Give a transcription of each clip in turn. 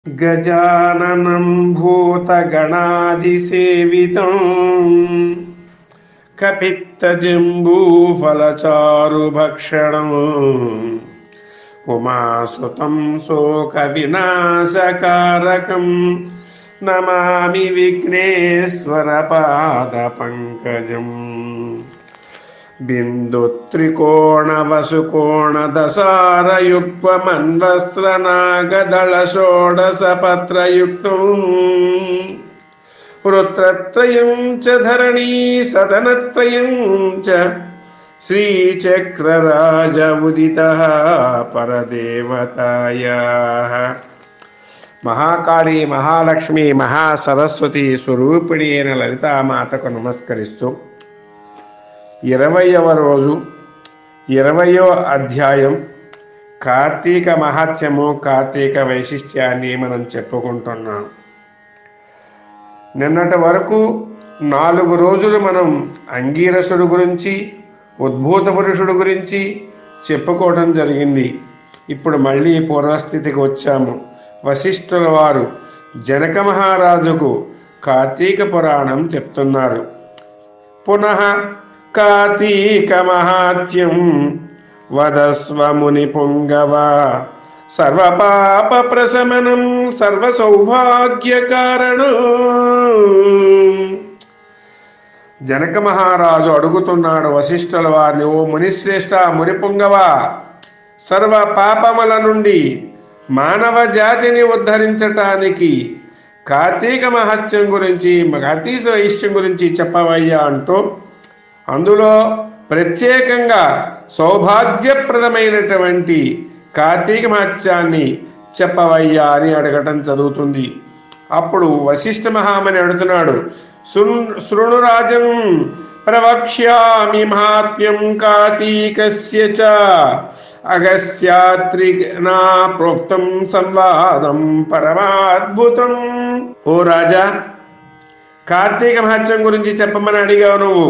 गजाननं भूतगणाधिसेवितं कपित्तजम्बूफलचारुभक्षणम् उमासुतं शोकविनाशकारकं नमामि विघ्नेश्वरपादपङ्कजम् बिन्दुत्रिकोणवसुकोणदसारयुग्मन्वस्त्रनागदळषोडशपत्रयुक्तम् वृत्रत्रयं च धरणी सदनत्रयं च श्रीचक्रराज उदितः परदेवतायाः మహాకాళి మహాలక్ష్మి మహాసరస్వతి స్వరూపిణి అయిన లలితామాతకు నమస్కరిస్తూ ఇరవయవ రోజు ఇరవయో అధ్యాయం కార్తీక మహాత్మ్యము కార్తీక వైశిష్ట్యాన్ని మనం చెప్పుకుంటున్నాం నిన్నటి వరకు నాలుగు రోజులు మనం అంగీరసుడు గురించి ఉద్భూత పురుషుడు గురించి చెప్పుకోవడం జరిగింది ఇప్పుడు మళ్ళీ పూర్వస్థితికి వచ్చాము వశిష్ఠుల వారు జనక మహారాజుకు కార్తీక పురాణం చెప్తున్నారు పునః కార్తీక మహాత్యం వదస్వ ముని పొంగవ సర్వపాప ప్రశమనం సర్వ సౌభాగ్య కారణం జనక మహారాజు అడుగుతున్నాడు వశిష్ఠుల వారిని ఓ మునిశ్రేష్ఠ ముని పొంగవ సర్వ పాపముల నుండి మానవ జాతిని ఉద్ధరించటానికి కార్తీక మహత్యం గురించి కార్తీక వైశ్యం గురించి చెప్పవయ్యా అంటూ అందులో ప్రత్యేకంగా సౌభాగ్యప్రదమైనటువంటి కార్తీక మహత్యాన్ని చెప్పవయ్యా అని అడగటం జరుగుతుంది అప్పుడు వశిష్ఠ మహామని అడుగుతున్నాడు శృణురాజం ప్రవక్ష్యామి మహాత్మ్యం కార్తీకస్య చ అగస్యాత్రినా ప్రోక్తం సంవాదం పరమాద్భుతం ఓ రాజా కార్తీక మహత్యం గురించి చెప్పమని అడిగావు నువ్వు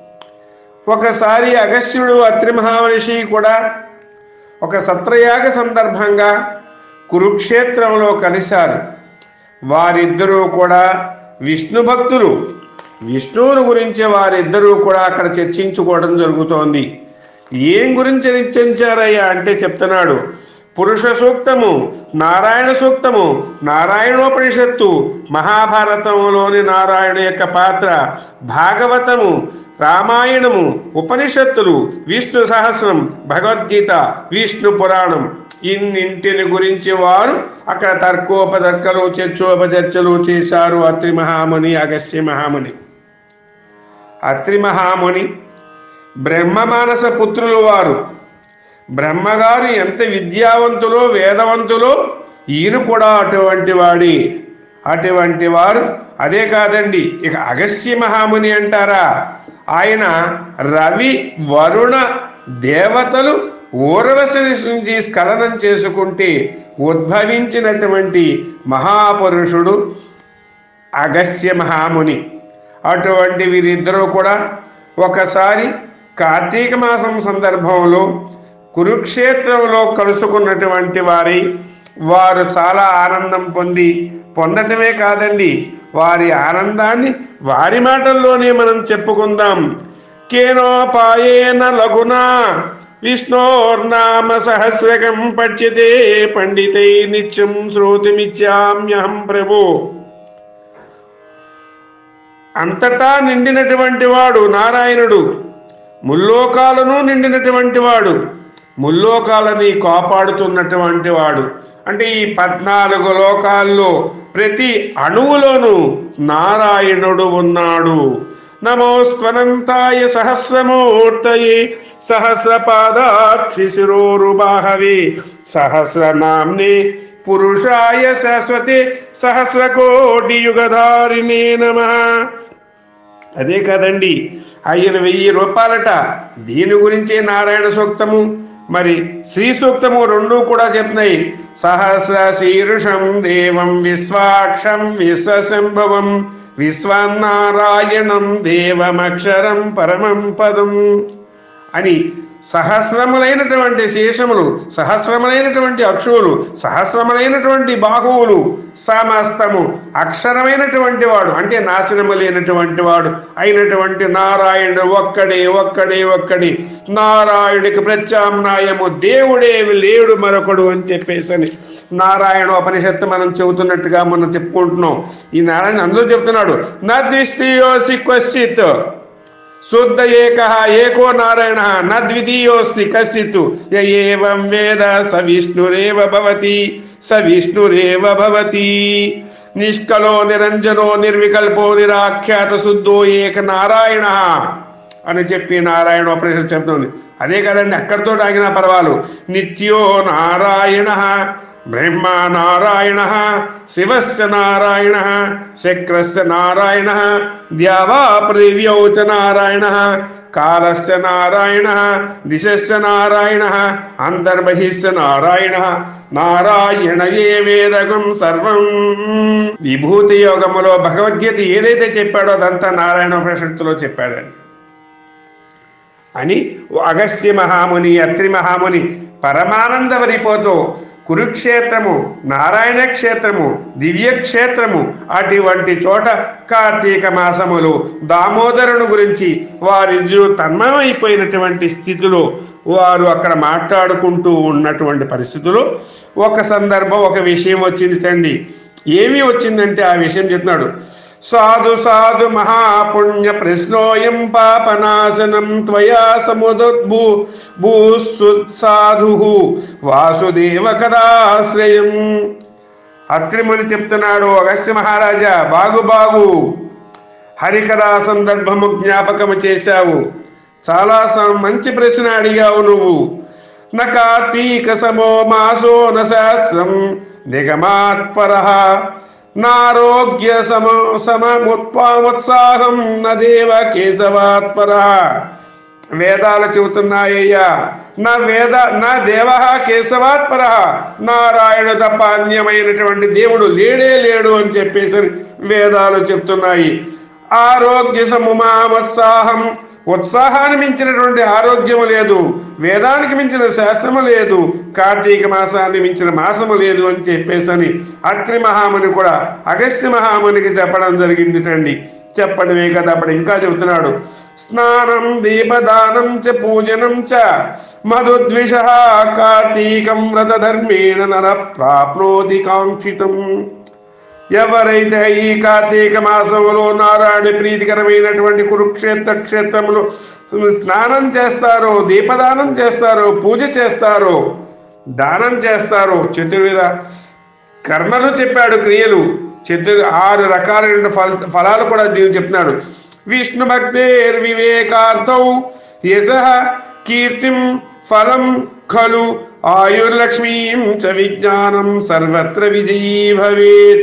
ఒకసారి అగస్త్యుడు అత్రి మహామనిషి కూడా ఒక సత్రయాగ సందర్భంగా కురుక్షేత్రంలో కలిశారు వారిద్దరూ కూడా విష్ణు భక్తులు విష్ణువుని గురించి వారిద్దరూ కూడా అక్కడ చర్చించుకోవడం జరుగుతోంది ఏం గురించి నిశ్చయించారయ్యా అంటే చెప్తున్నాడు పురుష సూక్తము నారాయణ సూక్తము నారాయణోపనిషత్తు మహాభారతంలోని నారాయణ యొక్క పాత్ర భాగవతము రామాయణము ఉపనిషత్తులు విష్ణు సహస్రం భగవద్గీత విష్ణు పురాణం ఇన్నింటిని గురించి వారు అక్కడ తర్కోపతర్కలు చర్చోపచర్చలు చేశారు అత్రి మహాముని అగస్య మహాముని అత్రి మహాముని బ్రహ్మమానస పుత్రులు వారు బ్రహ్మగారు ఎంత విద్యావంతులో వేదవంతులో ఈయన కూడా అటువంటి వాడి అటువంటి వారు అదే కాదండి ఇక అగస్య మహాముని అంటారా ఆయన రవి వరుణ దేవతలు ఊర్వశి నుంచి స్ఖలనం చేసుకుంటే ఉద్భవించినటువంటి మహాపురుషుడు అగస్య మహాముని అటువంటి వీరిద్దరూ కూడా ఒకసారి కార్తీక మాసం సందర్భంలో కురుక్షేత్రంలో కలుసుకున్నటువంటి వారి వారు చాలా ఆనందం పొంది పొందటమే కాదండి వారి ఆనందాన్ని వారి మాటల్లోనే మనం చెప్పుకుందాం కేనోపాయేన లఘునా విష్ణోర్నామ సహస్రకం పఠ్యతే పండితై నిత్యం శ్రోతిమిత్యామ్యహం ప్రభు అంతటా నిండినటువంటి వాడు నారాయణుడు ముల్లోకాలను నిండినటువంటి వాడు ముల్లోకాలని కాపాడుతున్నటువంటి వాడు అంటే ఈ పద్నాలుగు లోకాల్లో ప్రతి అణువులోనూ నారాయణుడు ఉన్నాడు నమోస్త్వనంతాయ సహస్రమూర్తయే సహస్రపాదాక్షి శిరోరుబాహవే సహస్రనామ్నే పురుషాయ శాశ్వతే సహస్రకోటి యుగధారిణే నమ అదే కదండి ఆయన వెయ్యి రూపాయలట దీని గురించే నారాయణ సూక్తము మరి శ్రీ సూక్తము రెండు కూడా చెప్తున్నాయి సహస్ర శీర్షం దేవం విశ్వాక్షం విశ్వసంభవం విశ్వనారాయణం దేవమక్షరం పరమం పదం అని సహస్రములైనటువంటి శేషములు సహస్రములైనటువంటి అక్షువులు సహస్రములైనటువంటి బాహువులు సమస్తము అక్షరమైనటువంటి వాడు అంటే నాశనము లేనటువంటి వాడు అయినటువంటి నారాయణుడు ఒక్కడే ఒక్కడే ఒక్కడే నారాయణుడికి ప్రత్యామ్నాయము దేవుడే లేడు మరొకడు అని చెప్పేసి అని నారాయణ ఉపనిషత్తు మనం చెబుతున్నట్టుగా మనం చెప్పుకుంటున్నాం ఈ నారాయణ అందులో చెప్తున్నాడు నద్విస్తీయోసి క్వశ్చిత్ శుద్ధ ఏక ఏకో నారాయణ న ద్వితీయోస్తి కశ్చిత్ య ఏవం వేద స విష్ణురేవ భవతి స విష్ణురేవ భవతి నిష్కలో నిరంజనో నిర్వికల్పో నిరాఖ్యాత శుద్ధో ఏక నారాయణ అని చెప్పి నారాయణ ఉపనిషత్తు చెప్తుంది అదే కదండి అక్కడితో ఆగిన పర్వాలు నిత్యో నారాయణ బ్రహ్మ నారాయణ శివస్య నారాయణ శక్రస్య నారాయణ ద్యావా పృథివ్యౌ చ నారాయణ కాలస్య నారాయణ దిశస్య నారాయణ అంతర్బహిశ్చ నారాయణ నారాయణ ఏ వేదకం సర్వం విభూతి యోగములో భగవద్గీత ఏదైతే చెప్పాడో అదంతా నారాయణ ఉపనిషత్తులో చెప్పాడండి అని అగస్య మహాముని అత్రి మహాముని పరమానందవరిపోతూ కురుక్షేత్రము నారాయణ క్షేత్రము దివ్య క్షేత్రము అటువంటి చోట కార్తీక మాసములు దామోదరుని గురించి వారిద్దరూ తన్మయమైపోయినటువంటి స్థితిలో వారు అక్కడ మాట్లాడుకుంటూ ఉన్నటువంటి పరిస్థితులు ఒక సందర్భం ఒక విషయం వచ్చింది తండి ఏమి వచ్చిందంటే ఆ విషయం చెప్తున్నాడు సాధు సాధు మహాపుణ్య ప్రశ్నోయం పాపనాశనం త్వయా సముద్భూ భూసు సాధు వాసుదేవ కదాశ్రయం అత్రిముని చెప్తున్నాడు అగస్య మహారాజా బాగు బాగు హరికథా సందర్భము జ్ఞాపకము చేశావు చాలా స- మంచి ప్రశ్న అడిగావు నువ్వు న కార్తీక సమో మాసో న శాస్త్రం నిగమాత్పర నారోగ్య సమ సమముత్పాముత్సాహం న దేవ కేశవాత్పర వేదాలు చెబుతున్నాయ్యా నా వేద నా దేవ కేశవాత్పర నారాయణ తప్ప అన్యమైనటువంటి దేవుడు లేడే లేడు అని చెప్పేసి వేదాలు చెప్తున్నాయి ఆరోగ్య సముమామత్సాహం ఉత్సాహాన్ని మించినటువంటి ఆరోగ్యము లేదు వేదానికి మించిన శాస్త్రము లేదు కార్తీక మాసాన్ని మించిన మాసము లేదు అని చెప్పేసని అత్రి మహాముని కూడా అగస్య మహామునికి చెప్పడం జరిగిందిటండి చెప్పడమే కదా అప్పుడు ఇంకా చెబుతున్నాడు స్నానం దీపదానం చ పూజనం చ మధుద్విష కార్తీకం వ్రత ధర్మేణ నర ప్రాప్నోతి కాంక్షితం ఎవరైతే ఈ కార్తీక మాసంలో నారాయణ ప్రీతికరమైనటువంటి కురుక్షేత్ర క్షేత్రంలో స్నానం చేస్తారో దీపదానం చేస్తారో పూజ చేస్తారో దానం చేస్తారో చతుర్విధ కర్మలు చెప్పాడు క్రియలు చతుర్ ఆరు రకాలైన ఫల ఫలాలు కూడా దీన్ని చెప్తున్నాడు విష్ణు భక్తేర్ వివేకార్థౌ యశ కీర్తిం ఫలం ఖలు ఆయుర్లక్ష్మీం చ విజ్ఞానం సర్వత్ర విజయీ భవేత్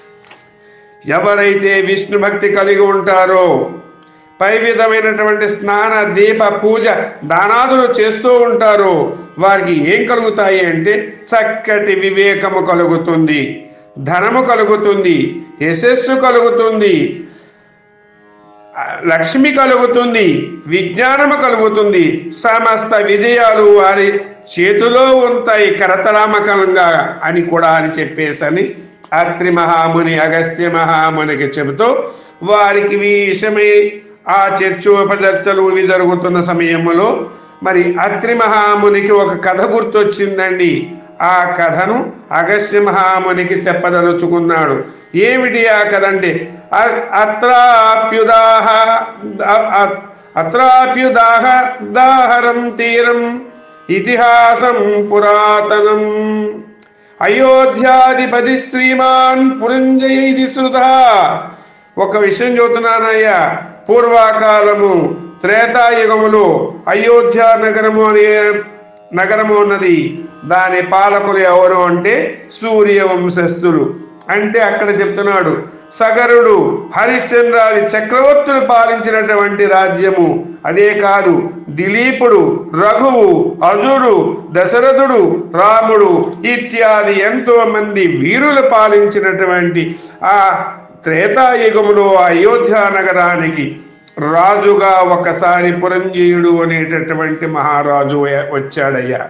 ఎవరైతే విష్ణు భక్తి కలిగి ఉంటారో పై విధమైనటువంటి స్నాన దీప పూజ దానాదులు చేస్తూ ఉంటారో వారికి ఏం కలుగుతాయి అంటే చక్కటి వివేకము కలుగుతుంది ధనము కలుగుతుంది యశస్సు కలుగుతుంది ఆ, లక్ష్మి కలుగుతుంది విజ్ఞానము కలుగుతుంది సమస్త విజయాలు వారి చేతిలో ఉంటాయి కరతలామకంగా అని కూడా అని చెప్పేసని అత్రి మహాముని అగస్త్య మహామునికి చెబుతూ వారికి ఈ విషయమై ఆ చర్చోపచర్చలు ఇవి జరుగుతున్న సమయంలో మరి అత్రి మహామునికి ఒక కథ గుర్తొచ్చిందండి ఆ కథను అగస్య మహామునికి చెప్పదలుచుకున్నాడు ఏమిటి ఆ కథ అంటే అ- అత్రాప్యుదాహ అ- అ- అత్రాప్యుదాహ దాహరం తీరం ఇతిహాసం పురాతనం అయోధ్యాధిపతి శ్రీమాన్ పురంజయి శృత ఒక విషయం చెబుతున్నానయ్యా పూర్వకాలము త్రేతాయుగములో అయోధ్య నగరము అనే నగరము ఉన్నది దాని పాలకులు ఎవరు అంటే సూర్యవంశస్థులు అంటే అక్కడ చెప్తున్నాడు సగరుడు హరిశ్చంద్రాది చక్రవర్తులు పాలించినటువంటి రాజ్యము అదే కాదు దిలీపుడు రఘువు అజుడు దశరథుడు రాముడు ఇత్యాది ఎంతో మంది వీరులు పాలించినటువంటి ఆ త్రేతాయుగములో అయోధ్య నగరానికి రాజుగా ఒకసారి పురంజీయుడు అనేటటువంటి మహారాజు వచ్చాడయ్యా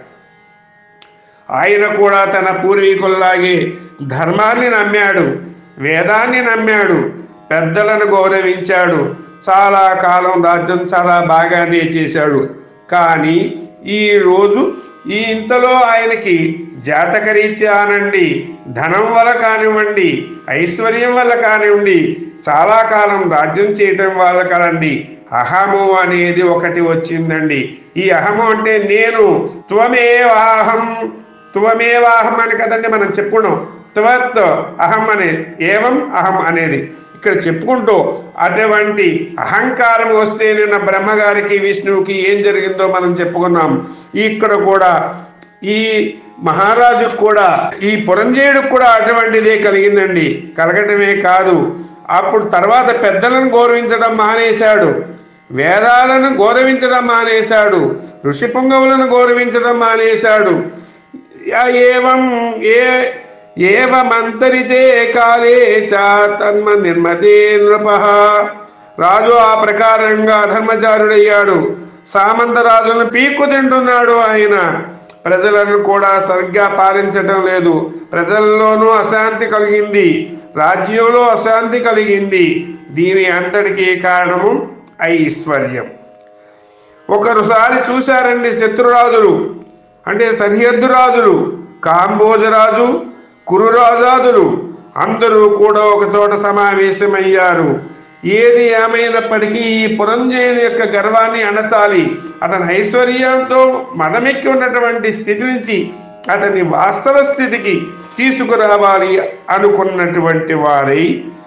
ఆయన కూడా తన పూర్వీకుల్లాగే ధర్మాన్ని నమ్మాడు వేదాన్ని నమ్మాడు పెద్దలను గౌరవించాడు చాలా కాలం రాజ్యం చాలా బాగానే చేశాడు కానీ ఈ రోజు ఈ ఇంతలో ఆయనకి జాతకరీత్యానండి ధనం వల్ల కానివ్వండి ఐశ్వర్యం వల్ల కానివ్వండి చాలా కాలం రాజ్యం చేయటం వల్ల కదండి అహము అనేది ఒకటి వచ్చిందండి ఈ అహము అంటే నేను త్వమేవాహం త్వమేవాహం అని కదండి మనం చెప్పుకున్నాం త్వత్ అహం అనేది ఏవం అహం అనేది ఇక్కడ చెప్పుకుంటూ అటువంటి అహంకారం వస్తే నిన్న బ్రహ్మగారికి విష్ణువుకి ఏం జరిగిందో మనం చెప్పుకున్నాం ఇక్కడ కూడా ఈ మహారాజుకు కూడా ఈ పురంజయుడికి కూడా అటువంటిదే కలిగిందండి కలగటమే కాదు అప్పుడు తర్వాత పెద్దలను గౌరవించడం మానేశాడు వేదాలను గౌరవించడం మానేశాడు ఋషి పుంగవులను గౌరవించడం మానేశాడు ఏవం ఏ ఏవమంతరితే కాలే చ తన్మ నిర్మతే నృప రాజు ఆ ప్రకారంగా ధర్మచారుడయ్యాడు సామంత రాజులను పీక్కు తింటున్నాడు ఆయన ప్రజలను కూడా సరిగ్గా పాలించటం లేదు ప్రజల్లోనూ అశాంతి కలిగింది రాజ్యంలో అశాంతి కలిగింది దీని అంతటికీ కారణము ఐశ్వర్యం ఒకసారి చూశారండి శత్రురాజులు అంటే సరిహద్దు రాజులు కాంబోజరాజు కురురాజాదులు అందరూ కూడా ఒక చోట సమావేశమయ్యారు ఏది ఏమైనప్పటికీ ఈ పురంజయుని యొక్క గర్వాన్ని అణచాలి అతని ఐశ్వర్యంతో మదమెక్కి ఉన్నటువంటి స్థితి నుంచి అతని వాస్తవ స్థితికి తీసుకురావాలి అనుకున్నటువంటి వారై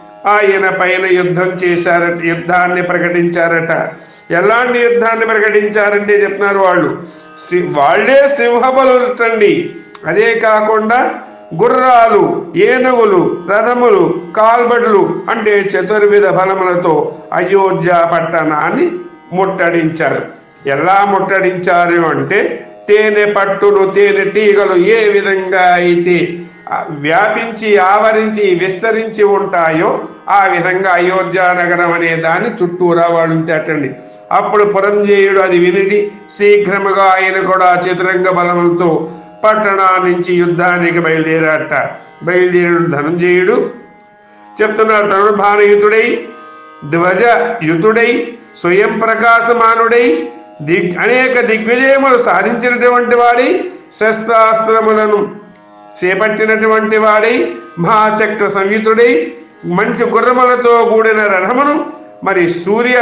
ఆయన పైన యుద్ధం చేశారట యుద్ధాన్ని ప్రకటించారట ఎలాంటి యుద్ధాన్ని ప్రకటించారంటే చెప్తున్నారు వాళ్ళు సి- వాళ్ళే సింహబలుటండి అదే కాకుండా గుర్రాలు ఏనుగులు రథములు కాల్బడులు అంటే చతుర్విధ బలములతో అయోధ్య పట్టణాన్ని ముట్టడించారు ఎలా ముట్టడించారు అంటే తేనె పట్టును తేనె తీగలు ఏ విధంగా అయితే ఆ, వ్యాపించి ఆవరించి విస్తరించి ఉంటాయో ఆ విధంగా అయోధ్య నగరం అనే దాన్ని చుట్టూరా వాడు ఉంచాటండి అప్పుడు పురంజేయుడు అది వినిటి శీఘ్రముగా ఆయన కూడా చతురంగ బలములతో పట్టణా నుంచి యుద్ధానికి బయలుదేరాట బయలుదేరుడు ధనంజయుడు చెప్తున్నారు తరుడు భానయుతుడై ధ్వజ యుతుడై స్వయం ప్రకాశమానుడై దిగ్ అనేక దిగ్విజయములు సాధించినటువంటి వాడై శస్త్రాస్త్రములను చేపట్టినటువంటి వాడై మహాచక్ర సంయుతుడై మంచి గుర్రములతో కూడిన రథమును మరి సూర్య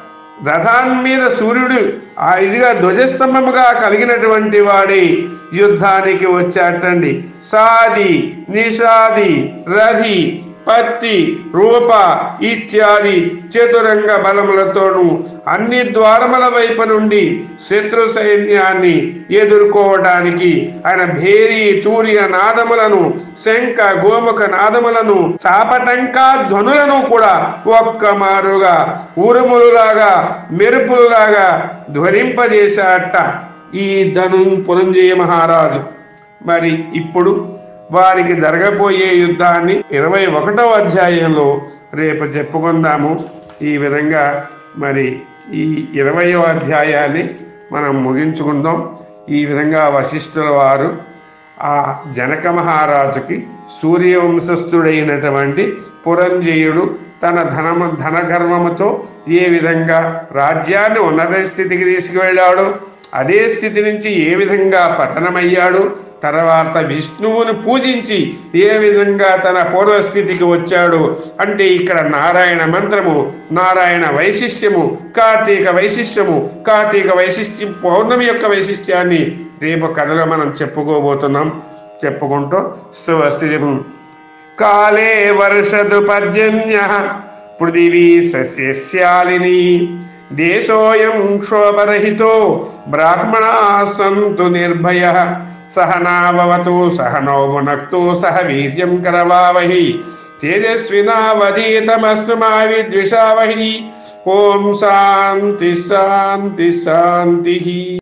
రథాన్ మీద సూర్యుడు ఆ ఇదిగా ధ్వజస్తంభముగా కలిగినటువంటి వాడే యుద్ధానికి వచ్చాటండి సాది నిషాది రథి పత్తి రూప ఇత్యాది చతురంగ బలములతోనూ అన్ని ద్వారముల వైపు నుండి శత్రు సైన్యాన్ని ఎదుర్కోవడానికి ఆయన భేరి తూర్య నాదములను శంఖ గోముఖ నాదములను చాపటంకా ధ్వనులను కూడా ఒక్క మారుగా ఉరుములులాగా మెరుపులులాగా ధ్వనింపజేశాట ఈ ధను పురంజయ మహారాజు మరి ఇప్పుడు వారికి జరగబోయే యుద్ధాన్ని ఇరవై ఒకటవ అధ్యాయంలో రేపు చెప్పుకుందాము ఈ విధంగా మరి ఈ ఇరవయో అధ్యాయాన్ని మనం ముగించుకుందాం ఈ విధంగా వశిష్ఠుల వారు ఆ జనక మహారాజుకి సూర్యవంశస్థుడైనటువంటి పురంజయుడు తన ధనము ధనగర్వముతో ఏ విధంగా రాజ్యాన్ని ఉన్నత స్థితికి తీసుకువెళ్ళాడు అదే స్థితి నుంచి ఏ విధంగా పతనమయ్యాడు తర్వాత విష్ణువును పూజించి ఏ విధంగా తన పూర్వస్థితికి వచ్చాడు అంటే ఇక్కడ నారాయణ మంత్రము నారాయణ వైశిష్ట్యము కార్తీక వైశిష్ట్యము కార్తీక వైశిష్ట్యం పౌర్ణమి యొక్క వైశిష్ట్యాన్ని రేపు కథలో మనం చెప్పుకోబోతున్నాం చెప్పుకుంటూ స్వస్తిజము కాలే వర్షదు పర్జన్య పృథివీ సస్యశాలిని దేశోయం క్షోభరహితో బ్రాహ్మణా సంతు నిర్భయ సహనావతు సహనౌ భునక్తు సహ వీర్యం కరవావహి తేజస్వినావధీతమస్తు మా విద్విషావహి ఓం శాంతి శాంతి శాంతి